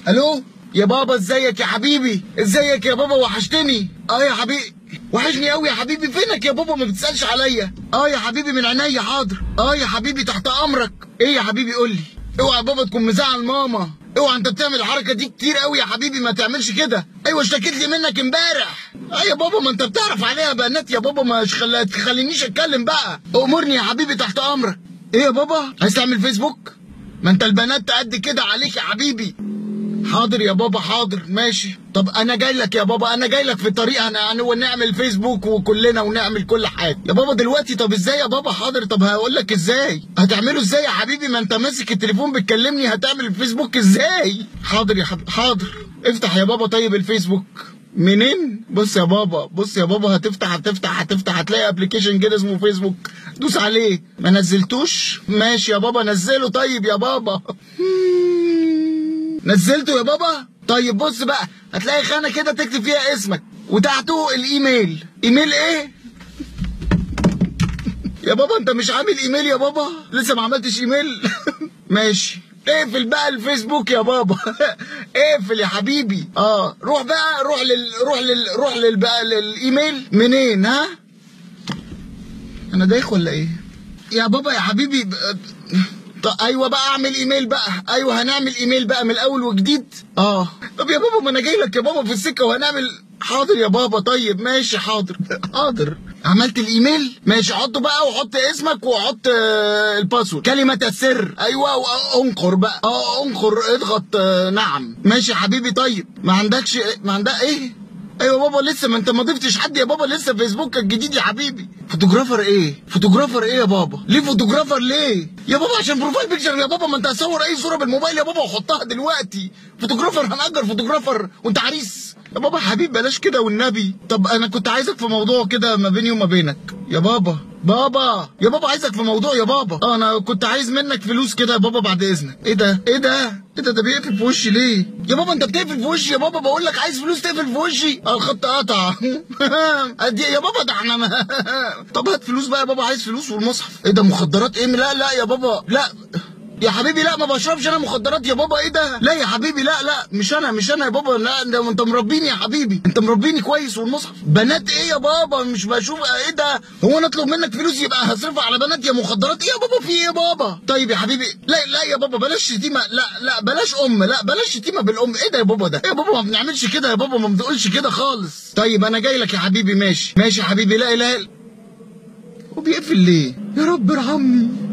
الو يا بابا ازيك يا حبيبي ازيك يا بابا وحشتني اه يا حبيبي وحشني قوي يا حبيبي فينك يا بابا ما بتسالش عليا اه يا حبيبي من عينيا حاضر اه يا حبيبي تحت امرك ايه يا حبيبي قول لي اوعى يا بابا تكون مزعل ماما اوعى انت بتعمل الحركه دي كتير قوي يا حبيبي ما تعملش كده ايوه اشتكيت لي منك امبارح اه يا بابا ما انت بتعرف عليها بنات يا بابا ما خل... تخلينيش اتكلم بقى امرني يا حبيبي تحت امرك ايه يا بابا عايز تعمل فيسبوك ما انت البنات قد كده عليك يا حبيبي حاضر يا بابا حاضر ماشي طب انا جاي لك يا بابا انا جاي لك في الطريق انا انا ونعمل فيسبوك وكلنا ونعمل كل حاجه يا بابا دلوقتي طب ازاي يا بابا حاضر طب هقول لك ازاي هتعمله ازاي يا حبيبي ما انت ماسك التليفون بتكلمني هتعمل الفيسبوك ازاي حاضر يا حبيبي حاضر افتح يا بابا طيب الفيسبوك منين بص يا بابا بص يا بابا هتفتح هتفتح هتفتح هتلاقي ابلكيشن كده اسمه فيسبوك دوس عليه ما نزلتوش ماشي يا بابا نزله طيب يا بابا نزلته يا بابا طيب بص بقى هتلاقي خانه كده تكتب فيها اسمك وتحته الايميل ايميل ايه يا بابا انت مش عامل ايميل يا بابا لسه ما عملتش ايميل ماشي اقفل بقى الفيسبوك يا بابا اقفل يا حبيبي اه روح بقى روح لل روح لل روح لل بقى للايميل منين ها انا دايخ ولا ايه يا بابا يا حبيبي ب... طب ايوه بقى اعمل ايميل بقى ايوه هنعمل ايميل بقى من الاول وجديد اه طب يا بابا ما انا جاي لك يا بابا في السكه وهنعمل حاضر يا بابا طيب ماشي حاضر حاضر عملت الايميل ماشي حطه بقى وحط اسمك وحط آه، الباسورد كلمة السر ايوه وانقر بقى اه انقر اضغط آه، نعم ماشي يا حبيبي طيب ما عندكش ما عندك ايه ايوه بابا لسه ما انت ما ضفتش حد يا بابا لسه فيسبوك الجديد يا حبيبي فوتوغرافر ايه فوتوغرافر ايه يا بابا ليه فوتوغرافر ليه يا بابا عشان بروفايل بيكتشر يا بابا ما انت هتصور اي صوره بالموبايل يا بابا وحطها دلوقتي فوتوغرافر هنأجر فوتوغرافر وانت عريس يا بابا حبيب بلاش كده والنبي طب انا كنت عايزك في موضوع كده ما بيني وما بينك يا بابا بابا يا بابا عايزك في موضوع يا بابا اه انا كنت عايز منك فلوس كده يا بابا بعد اذنك ايه ده ايه ده ايه ده ده بيقفل في وشي ليه يا بابا انت بتقفل في وشي يا بابا بقول لك عايز فلوس تقفل في وشي اه الخط قطع ادي يا بابا ده احنا ما- طب هات فلوس بقى يا بابا عايز فلوس والمصحف ايه ده مخدرات ايه لا لا يا بابا لا يا حبيبي لا ما بشربش انا مخدرات يا بابا ايه ده لا يا حبيبي لا لا مش انا مش انا يا بابا لا ده انت مربيني يا حبيبي انت مربيني كويس والمصحف بنات ايه يا بابا مش بشوف ايه ده هو انا اطلب منك فلوس يبقى هصرفها على بنات يا مخدرات ايه يا بابا في ايه يا بابا طيب يا حبيبي لا لا يا بابا بلاش شتيمه لا لا بلاش ام لا بلاش شتيمه بالام ايه ده يا بابا ده يا بابا ما بنعملش كده يا بابا ما بنقولش كده خالص طيب انا جاي لك يا حبيبي ماشي ماشي يا حبيبي لا اله الا وبيقفل ليه يا رب ارحمني